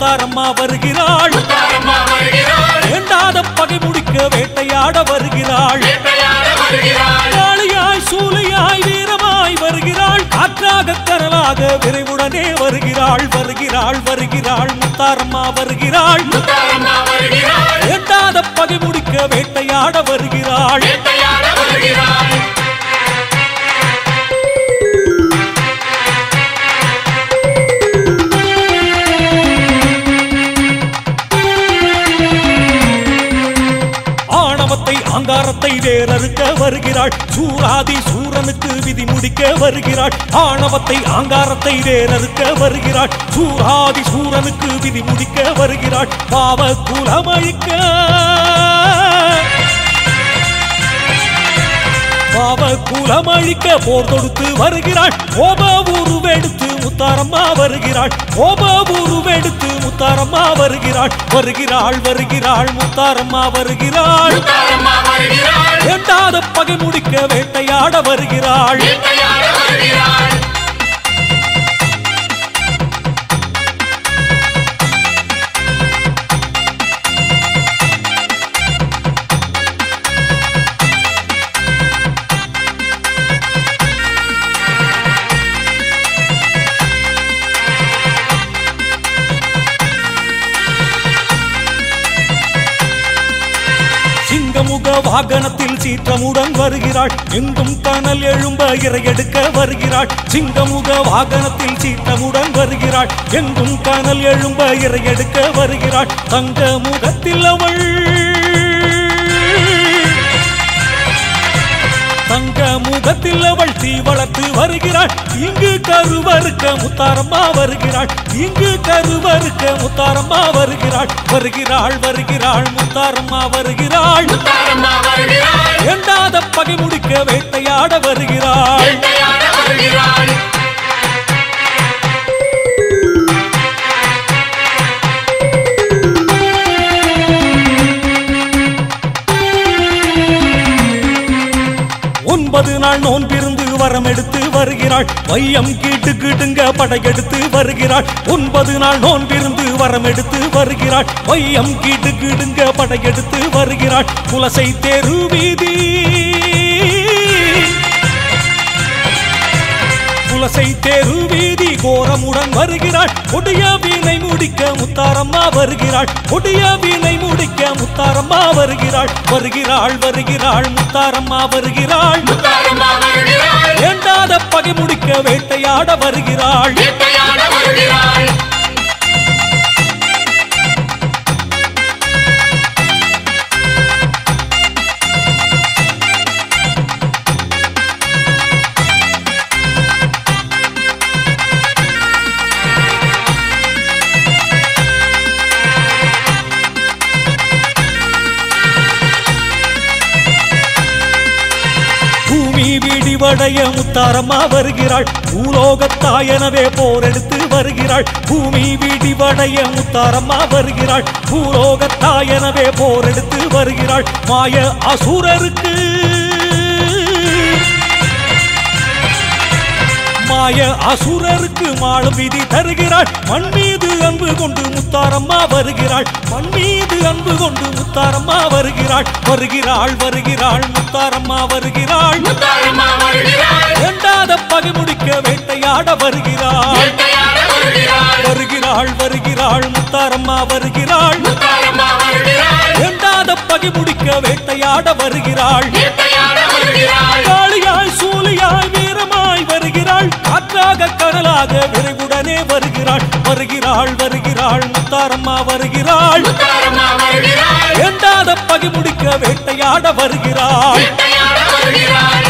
முத்தாரம்மா வருகிறாள் முத்தாரம்மா வருகிறாள் வேண்டாத பகை முடிக்க வேட்டையாட வருகிறாள் வேட்டையாட வருகிறாள் காளியாய் சூலையாய் வீரமாய் வருகிறாள் காற்றாக கரலாக விரைவுடனே வருகிறாள் வருகிறாள் வருகிறாள் முத்தாரம்மா வருகிறாள் முத்தாரம்மா வருகிறாள் வேண்டாத பகை முடிக்க வேட்டையாட வருகிறாள் வேட்டையாட வருகிறாள் ஆணவத்தை அங்காரத்தை வேறறுக்க வருகிறாள் சூராதி சூரனுக்கு விதி முடிக்க வருகிறாள் ஆணவத்தை அங்காரத்தை வேறறுக்க வருகிறாள் சூராதி சூரனுக்கு விதி முடிக்க வருகிறாள் பாவ குலமழிக்க பாவ குலமழிக்க போர் தொடுத்து வருகிறாள் கோப உருவெடுத்து முத்தாரம்மா வருகிறாள் கோப உருவெடுத்து முத்தாரம்மா வருகிறாள் வருகிறாள் வருகிறாள் முத்தாரம்மா வருகிறாள் முத்தாரம்மா வருகிறாள் வேண்டாத பகை முடிக்க வேட்டையாட வருகிறாள் வேட்டையாட வருகிறாள் சிங்கமுக வாகனத்தில் சீற்றமுடன் வருகிறாள் எங்கும் கனல் எழும்ப இறையெடுக்க வருகிறாள் சிங்கமுக வாகனத்தில் சீற்றமுடன் வருகிறாள் எங்கும் கனல் எழும்ப இறையெடுக்க வருகிறாள் தங்க முகத்தில் அவள் தங்க முகத்தில் அவள் தீ வளர்த்து வருகிறாள் இங்கு கருவறுக்க முத்தாரம்மா வருகிறாள் இங்கு கருவறுக்க முத்தாரம்மா வருகிறாள் வருகிறாள் வருகிறாள் முத்தாரம்மா வருகிறாள் முத்தாரம்மா வருகிறாள் வேண்டாத பகை முடிக்க வேட்டையாட வருகிறாள் வேட்டையாட வருகிறாள் ஒன்பது நாள் நோன்பிருந்து வரம் எடுத்து வருகிறாள் வையம் கீட்டு கீட்டுங்க படையெடுத்து வருகிறாள் ஒன்பது நாள் நோன்பிருந்து வரம் எடுத்து வருகிறாள் வையம் கீட்டு கீடுங்க படையெடுத்து வருகிறாள் குலசை தெரு வீதி குலசை தெரு வீதி கோரமுடன் வருகிறாள் கொடிய வீணை முடிக்க முத்தாரம்மா வருகிறாள் கொடிய வீணை முடிக்க முத்தாரம்மா வருகிறாள் வருகிறாள் வருகிறாள் முத்தாரம்மா வருகிறாள் முத்தாரம்மா வருகிறாள் வேண்டாத பகை முடிக்க வேட்டையாட வருகிறாள் வேட்டையாட வருகிறாள் பூமி விடிவடைய முத்தாரம்மா வருகிறாள் பூலோகத்தாயனவே போரெடுத்து வருகிறாள் பூமி விடிவடைய முத்தாரம்மா வருகிறாள் பூலோகத்தாயனவே போரெடுத்து வருகிறாள் மாய அசுரருக்கு மாய அசுரருக்கு மாளும் விதி தருகிறாள் மண் மீது அன்பு கொண்டு முத்தாரம்மா வருகிறாள் மண் மீது அன்பு கொண்டு முத்தாரம்மா வருகிறாள் வருகிறாள் வருகிறாள் முத்தாரம்மா வருகிறாள் முத்தாரம்மா வருகிறாள் வேண்டாத பகை முடிக்க வேட்டையாட வருகிறாள் வேட்டையாட வருகிறாள் வருகிறாள் வருகிறாள் முத்தாரம்மா வருகிறாள் முத்தாரம்மா வருகிறாள் வேண்டாத பகை முடிக்க வேட்டையாட வருகிறாள் வேட்டையாட வருகிறாள் காளியாய் சூலியாய் வீரமாய் வருகிறாள் காற்றாக கடலாக விரைவுடனே வருகிறாள் வருகிறாள் வருகிறாள் முத்தாரம்மா வருகிறாள் முத்தாரம்மா வருகிறாள் வேண்டாத பகை முடிக்க வேட்டையாட வருகிறாள் வேட்டையாட வருகிறாள்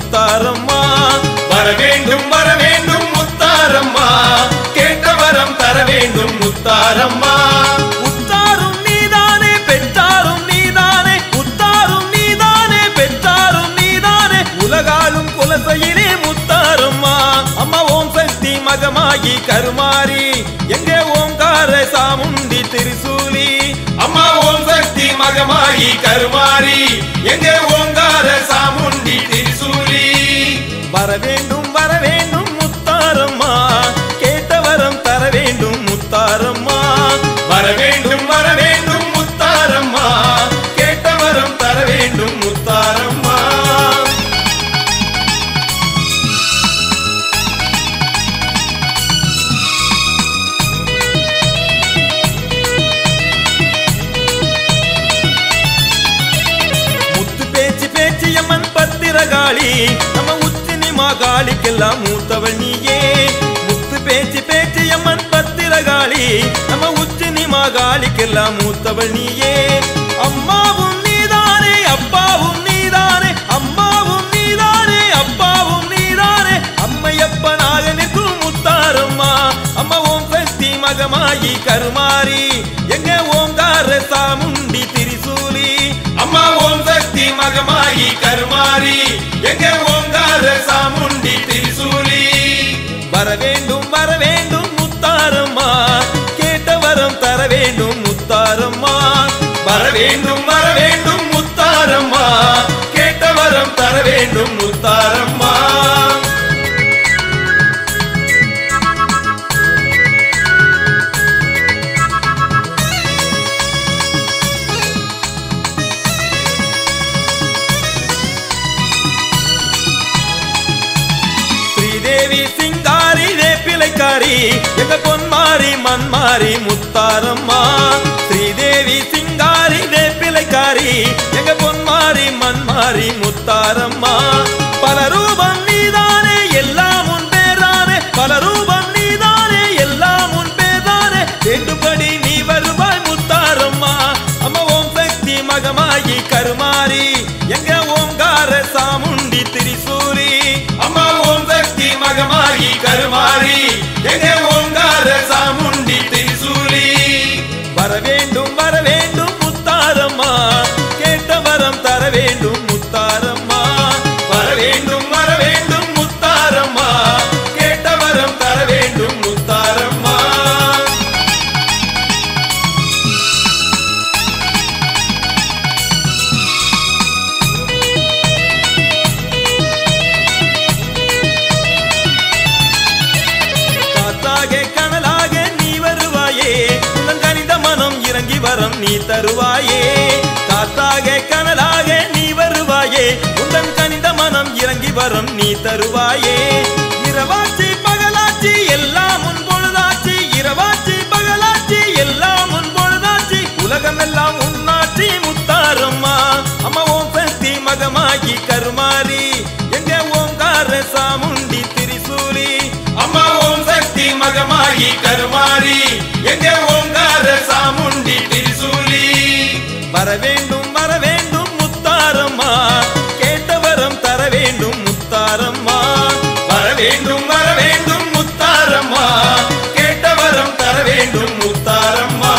முத்தாரம்மா வர வேண்டும் வர வேண்டும் முத்தாரம்மா கேட்ட வரம் தர வேண்டும் முத்தாரம்மா உத்தாரும் நீதானே பெற்றாரும் நீதானே உத்தாரும் நீதானே பெற்றாரும் நீதானே உலகாலும் குலசையிலே முத்தாரம்மா அம்மா ஓம் சக்தி மகமாகி கருமாரி எங்கே ஓங்கார சாமுண்டி திரிசூலி அம்மா ஓம் சக்தி மகமாயி கருமாரி எங்கே ஓங்கார சாமுண்டி திரிசூலி வர வேண்டும் வர வேண்டும் முத்தாரம்மா கேட்ட வரம் தர வேண்டும் முத்தாரம்மா வர வேண்டும் வர வேண்டும் முத்தாரம்மா கேட்ட வரம் தர வேண்டும் முத்தாரம்மா முத்து பேச்சு பேச்சு அம்மன் பத்திரகாளி நம்ம உச்சினி மாகாளிக்கெல்லாம் மூத்தவள் நீயே முத்து பேச்சு பேச்சு அம்மன் பத்திரகாளி நம்ம உச்சினி மாகாளிக்கெல்லாம் மூத்தவள் நீயே அம்மாவும் நீதானே அப்பாவும் நீதானே அம்மாவும் நீதானே அப்பாவும் நீதானே அம்மையப்பனாக நிற்கும் முத்தாரம்மா அம்மா ஓம் சக்தி மகமாயி கருமாரி எங்க ஓங்கார சாமுண்டி திரிசூலி அம்மா ஓம் சக்தி மகமாயி கருமாரி எங்கே ஓங்கார சாமுண்டி திரிசூலி வர வேண்டும் வர வேண்டும் முத்தாரம்மா கேட்ட வரம் தர வேண்டும் முத்தாரம்மா வர வேண்டும் வர வேண்டும் முத்தாரம்மா கேட்ட வரம் தர வேண்டும் முத்தாரம்மா ஸ்ரீதேவி சிங்காரி வேப்பிலைக்காரி எங்க பொன்மாரி மண்மாரி முத்தாரம்மா ஸ்ரீதேவி சிங்காரி வேப்பிலைக்காரி எங்க பொன்மாரி மண்மாரி முத்தாரம்மா பல ரூபம் நீதானே எல்லாம் உன் பேரானே பல ரூபம் நீதானே எல்லாம் உன் பேரானே வேண்டுபடி நீ வருவாய் முத்தாரம்மா அம்மா ஓம் சக்தி மகமாயி கருமாரி எங்க ஓங்கார சாமுண்டி திரிசூரி அம்மா ஓம் சக்தி மகமாயி கருமாரி எங்கே ஓங்கார சாமுண்டி திரிசூலி வர வேண்டும் வர வேண்டும் முத்தாரம்மா கேட்ட வரம் தர வேண்டும் முத்தாரம்மா வர வேண்டும் வர வேண்டும் முத்தாரம்மா கேட்ட வரம் தர வேண்டும் முத்தாரம்மா காத்தாக கனலாக நீ வருவாயே உன் கனித மனம் இறங்கி வரம் நீ தருவாயே காத்தாக கனலாக நீ வருவாயே உன் கனித மனம் இறங்கி வரம் நீ தருவாயே இரவாச்சி பகலாச்சி எல்லாம் உன் பொழுதாச்சி இரவாச்சி பகலாச்சி எல்லாம் உன் பொழுதாச்சி உலகமெல்லாம் உன்னாட்சி முத்தாரம்மா அம்மா ஓம் சக்தி மகமாகி கருமாரி எங்க ஓங்கார சாமுண்டி திரிசூலி அம்மா ஓம் சக்தி மகமாயி கருமாரி எங்கே ஓங்கார சாமுண்டி திரிசூலி வர வேண்டும் வர வேண்டும் முத்தாரம்மா கேட்ட வரம் தர வேண்டும் முத்தாரம்மா வர வேண்டும் வர வேண்டும் முத்தாரம்மா கேட்ட வரம் தர வேண்டும் முத்தாரம்மா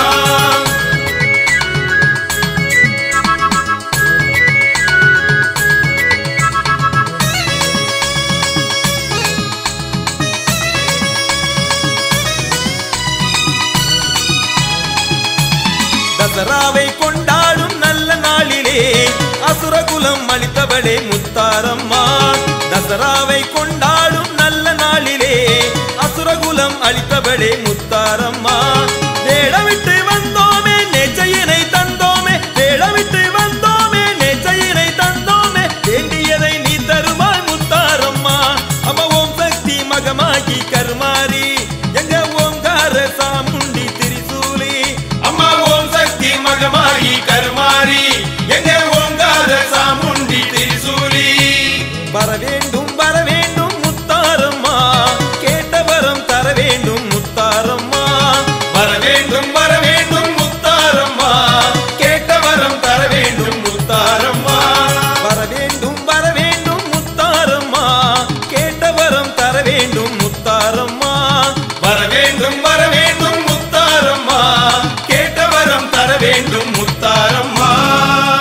தசராவை கொண்டாடும் நல்ல நாளிலே அசுரகுலம் அளித்தவளே முத்தாரம்மா தசராவை கொண்டாடும் நல்ல நாளிலே அசுரகுலம் அளித்தவளே முத்தாரம்மா தேடவிட்டு வந்தோமே நெச்சையினை தந்தோமே தேடவிட்டு வந்தோமே நெச்சையினை தந்தோமே வேண்டியதை நீ தருவாய் முத்தாரம்மா அம்மா ஓம் சக்தி மகமாகி கருமாரி எங்க ஓங்கார சாமுண்டி திரிசூலி அம்மா ஓம் சக்தி மகமாயி கருமாரி எங்கே ஓங்கார சாமுண்டி திரிசூலி வர வேண்டும் வர வேண்டும் முத்தாரம்மா கேட்ட வரம் தர வேண்டும் முத்தாரம்மா வர வேண்டும் வர வேண்டும் முத்தாரம்மா கேட்ட வரம் தர வேண்டும் முத்தாரம்மா வர வேண்டும் வர வேண்டும் முத்தாரம்மா வேண்டும் முத்தாரம்மா வர வேண்டும் வர வேண்டும் முத்தாரம்மா கேட்ட வரம் தர வேண்டும் முத்தாரம்மா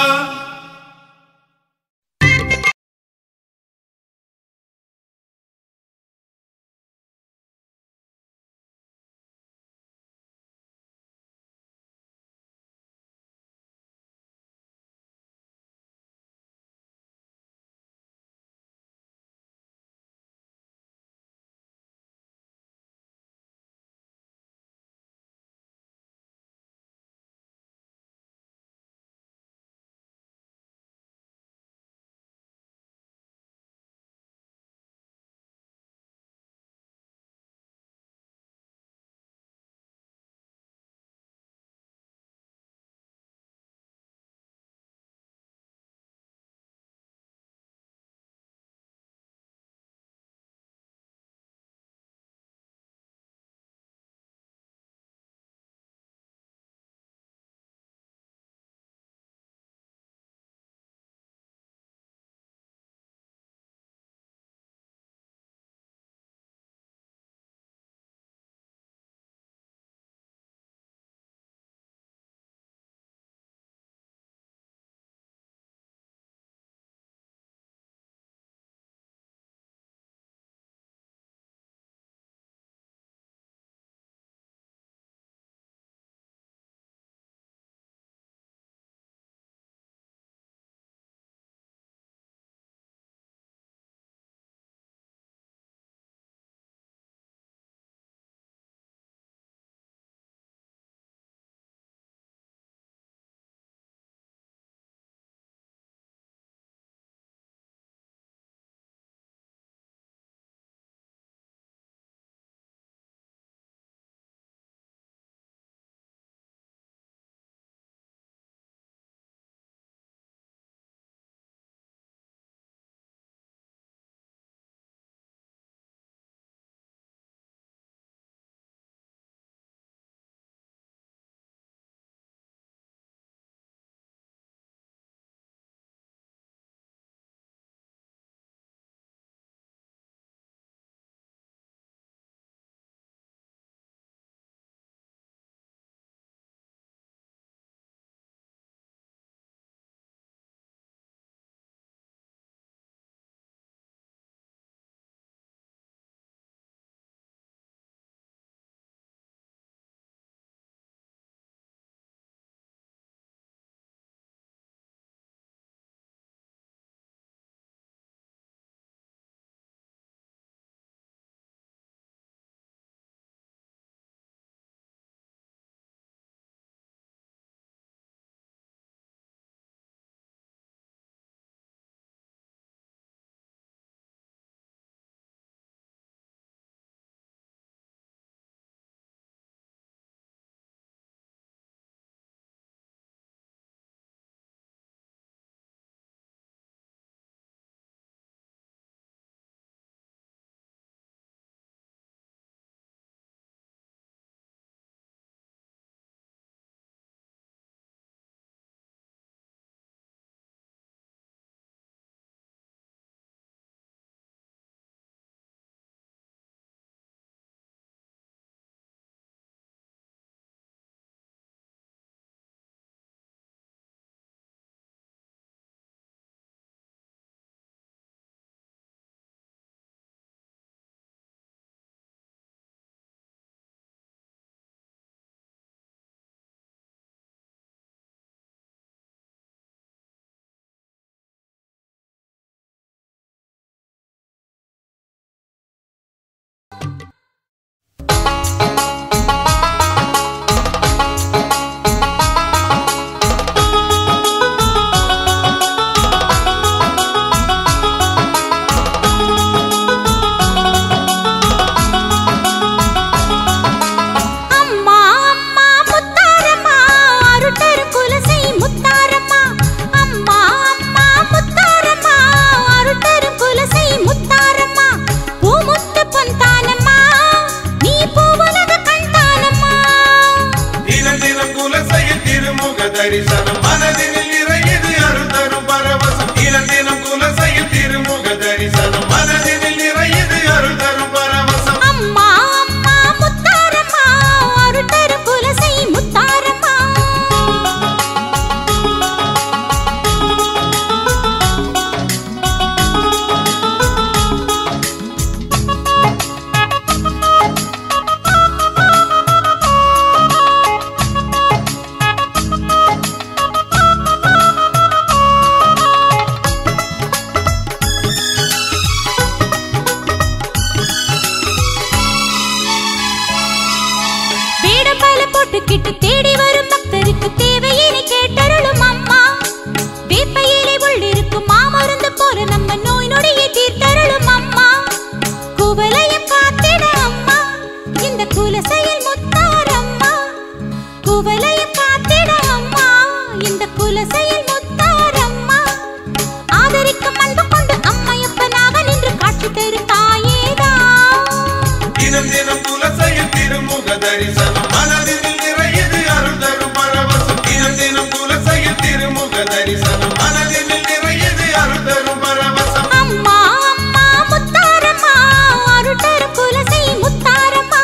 கேட்டு தேடி வரும் பக்தருக்கு தேவையினை கேட்டருளும் அம்மா வேப்பையிலே உள்ளிருக்கும் மாமருந்து போல நம்ம நோய் நொடியை தீர்த்தருளும் அம்மா குவலையும் காத்திட அம்மா இந்த குலசையில் முத்தாரம்மா குவலையும் காத்திட அம்மா இந்த குலசையில் முத்தாரம்மா ஆதரிக்கும் அன்பு கொண்டு அம்மையப்பனாக நின்று காட்சி தரும் தாயேதான் தினம் தினம் குலசையில் திருமுக தரிசனம் மனதில் நிறையது அருள் தரும் பரவசம் தினம் தினம் குலசையில் திருமுக தரிசனம் மனதில் நிறையது அருள் தரும் பரவசம் அம்மா அம்மா முத்தாரம்மா அருள் தரும் குலசை முத்தாரம்மா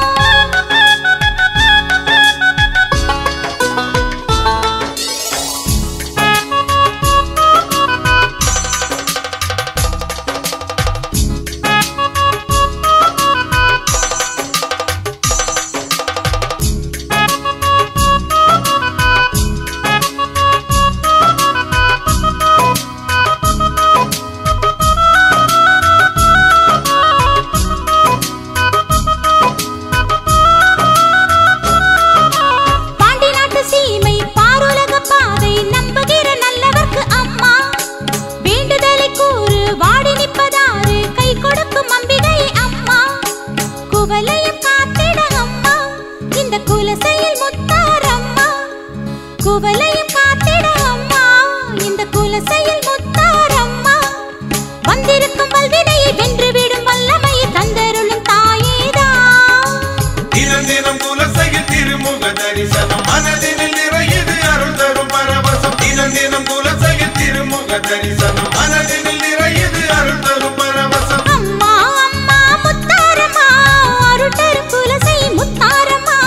பாண்டி நாட்டு சீமை பாருலக பாதை நம்புகிற நல்லவர்க்கு அம்மா வேண்டுதலை கூறு வாடி நிற்பதாறு கை கொடுக்கும் அம்பிகையே அம்மா குவலையும் காத்திட அம்மா இந்த குலசையில் முத்தாரம்மா குவலையும் காத்திட அம்மா இந்த குலசையில் முத்தாரம்மா வந்திருக்கும் வல்வினையை வென்றுவிடும் வல்லமையை தந்தருளும் தாயேதான் தினம் தினம் குலசையில் திருமுக தரிசனம் மனதில் நிறையது அருள் தரும் பரவசம் தினம் தினம் குலசையில் திருமுக தரிசனம் மனதில் நிறையது அருள் தரும் பரவசம் அம்மா அம்மா முத்தாரம்மா அருள் தரும் குலசை முத்தாரம்மா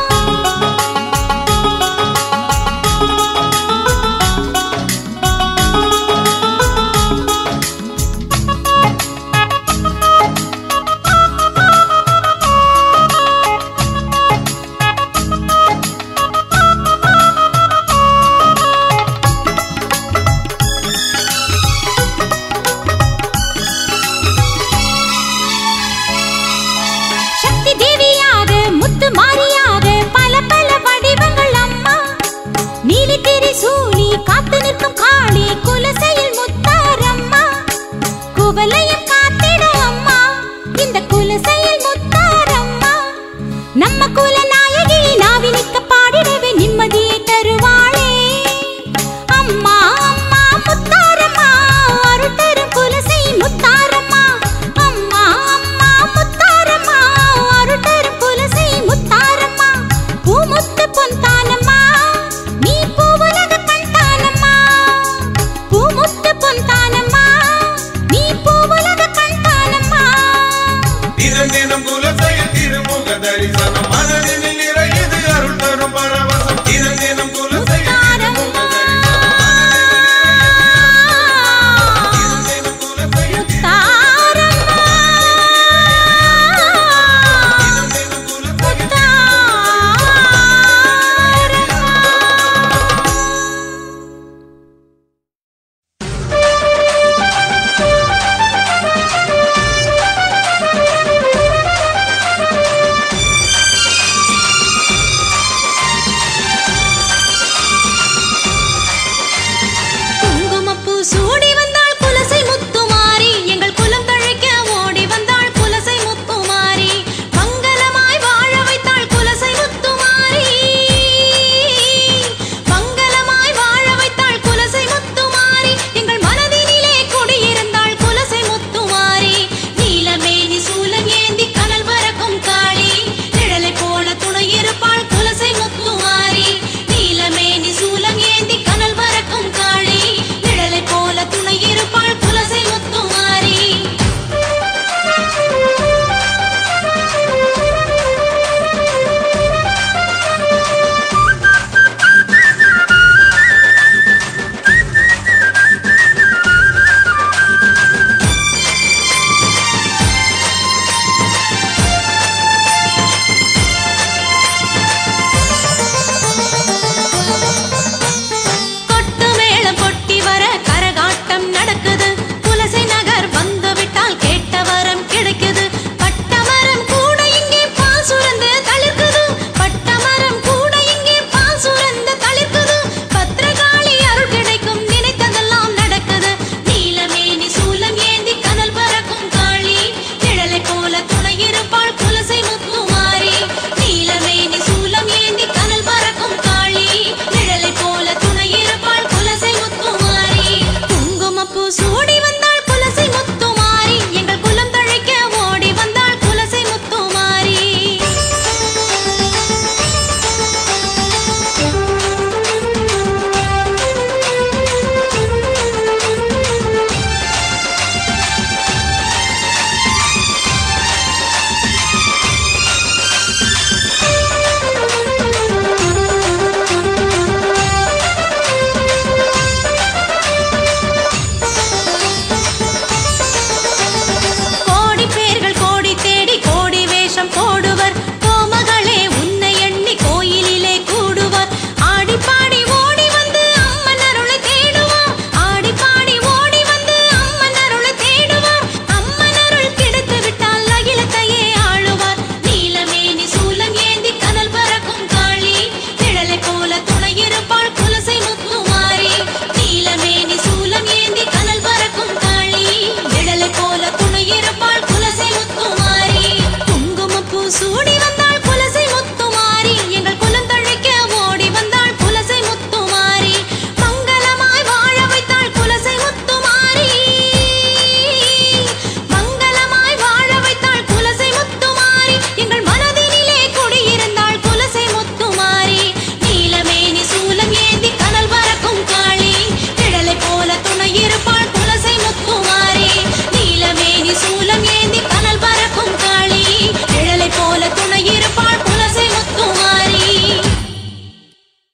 சக்தி தேவியாக முத்து மாரியாக பல பல வடிவங்கள் அம்மா நீலி திரிசூலி காத்து நிற்கும் காளி குலசையில் முத்தாரம்மா குவலையும் காத்திட அம்மா இந்த குலசையில் முத்தாரம்மா நம்ம குல நாயகி நாவினிக்க பாடிடவே நிம்மதியை தருவாளே அம்மா அம்மா முத்தாரம்மா அருள் தரும் குலசை முத்தாரம்மா அம்மா அம்மா முத்தாரம்மா அருள் தரும் குலசை முத்தாரம்மா பூமுத்து பொன்தானம்மா நீ பூவுலக கண்தானம்மா பூமுத்து பொன்தானம்மா நீ பூவுலக கண்தானம்மா தினம் தினம்